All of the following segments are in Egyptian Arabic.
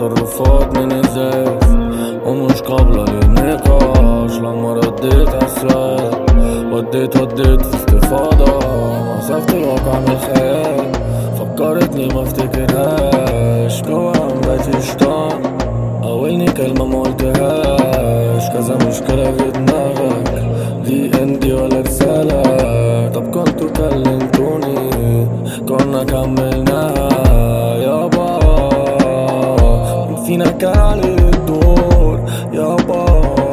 تصرفات من ازاز ومش قابلة للنقاش لما رديت عالسؤال وديت وديت في استفاضة مسافة الواقع من الخيال فكرتني ما افتكرهاش جوا عندي شيطان قاولني كلمة ما قلتهاش كذا مشكلة في دماغك دي اندي ولا رسالة طب كنتوا كلمتوني كنا كملناها يابا مين فينا كان عليه الدور يابا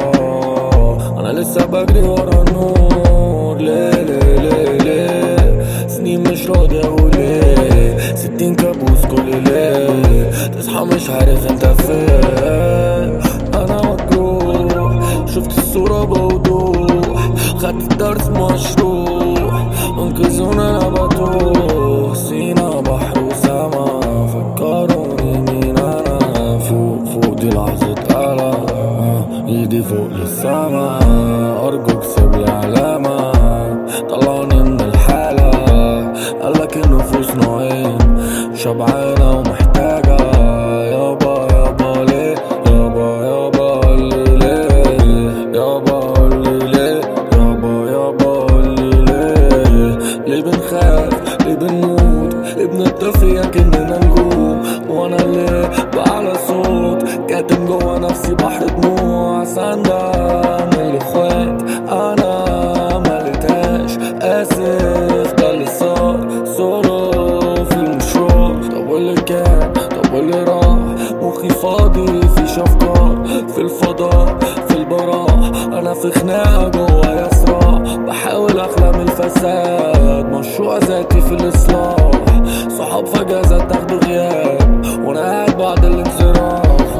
انا لسه بجري ورا النور ليه ليه ليه ليه سنين مش راضي اقول ليه ستين كابوس كل ليل تصحى مش عارف انت فين انا مجروح شفت الصورة بوضوح خدت الدرس مشروح انقذوني انا بتوه سينا بحر وسما فكروني مين انا فوق فوق دي لحظة قلق ايدي فوق للسما ارجوك سيب لي علامة طلعني من الحالة قالك النفوس نوعين شبعانة ومحتاجة يابا يابا ليه يابا يابا قولي ليه يابا قولي ليه يابا يابا قولي ليه ليه بنخاف ليه بنموت ليه بنطفي كأننا نجوم وانا ليه بعلى صوت كاتم جوا نفسي بحر دموع سندان الاخوات انا ملتاش اسف ده اللي صار صورة في المشوار طب واللي كان طب واللي راح مخي فاضي في شفقة في الفضاء في البراح انا في خناقة جوايا صراع بحاول اخلى من الفساد مشروع ذاتي في الاصلاح صحاب فجأة زاد تاخدوا غياب وانا قاعد بعد الانصراف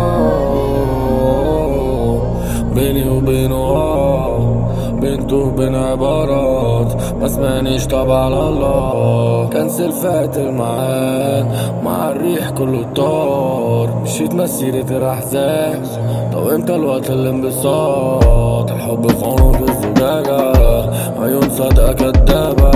آه، بيني وبينه اه بنته وبين عبارات ما سمعنيش طب على الله كنسل فات الميعاد مع الريح كله طار مشيت مسيرة الأحزان طب امتى الوقت الانبساط الحب في عنق الزجاجة عيون صادقة كدابة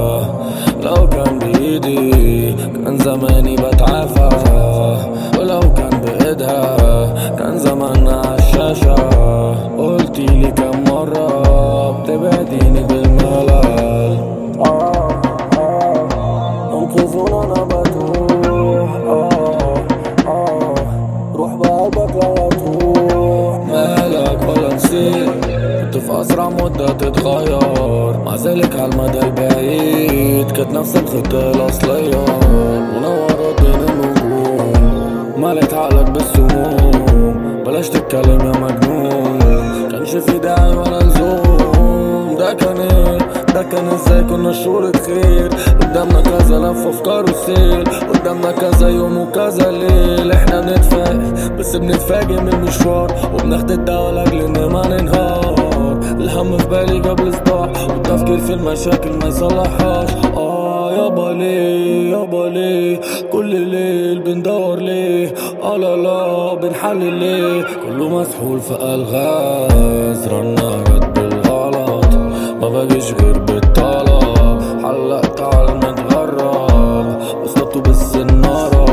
لو كان بإيدي كان زماني بتعافى ولو كان بإيدها كان زماننا عالشاشة قلتيلي كم مرة بتبعديني بالملل آه آه انقذونا انا بتوه آه آه روح بقلبك لو تروح مالك ولا نسيت كنت في أسرع مدة تتغير مع ذلك على المدى البعيد كانت نفس الخطة الأصلية منورة بين النجوم ملت عقلك بالسموم بلاش تتكلم يا مجنون كانش في داعي ولا لزوم ده كان ايه ده كان ازاي كنا شهورة خير قدامنا كذا لف افكار وسيل قدامنا كذا يوم وكذا ليل احنا بنتفائل بس بنتفاجئ من المشوار وبناخد الدواء لاجل ان ما ننهار الهم في بالي قبل صداع والتفكير في المشاكل ما يصلحهاش اه يابا ليه يابا ليه كل ليل بندور ليه اه لا لا بنحلل ليه كله مسحول في الغاز رنا جت بالغلط ما بجيش غير بالطلب حلقت على المتغرب وصلته بالسنارة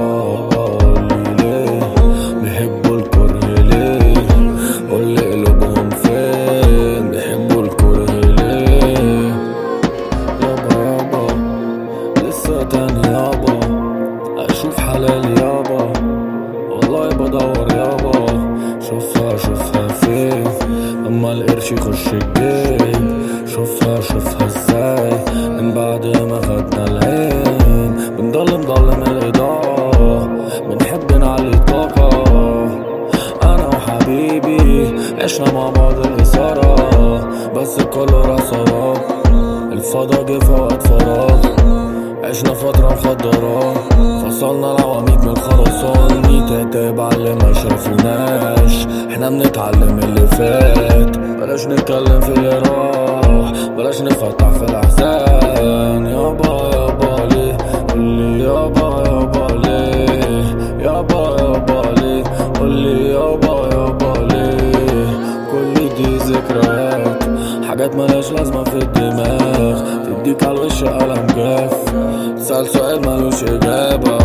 قولي ليه بيحبوا الكره ليه قولي قلوبهم فين بيحبوا الكره ليه يابا يابا لسه تاني يابا اشوف حلالي يابا والله بدور يابا شوفها شوفها فين اما القرش يخش الجيب شوفها شوفها ازاي من بعد ما خدنا العين بنضل مضلم الاضاءة بنحب نعلي الطاقة انا وحبيبي عشنا مع بعض الاثارة بس كل رصارات الفضا جه في وقت فراغ عشنا فترة مخدرة فصلنا العواميد من الخرسان ميتة تابع اللي ما شافوناش احنا بنتعلم اللي فات بلاش نتكلم في اللي راح بلاش نفتح في الأحزان يابا يابا ليه قولي يابا يابا ليه يابا يابا ليه قولي يابا يابا ليه كل دي ذكريات حاجات ملهاش لازمة في الدماغ تديك على الوش قلم جاف تسأل سؤال ملوش إجابة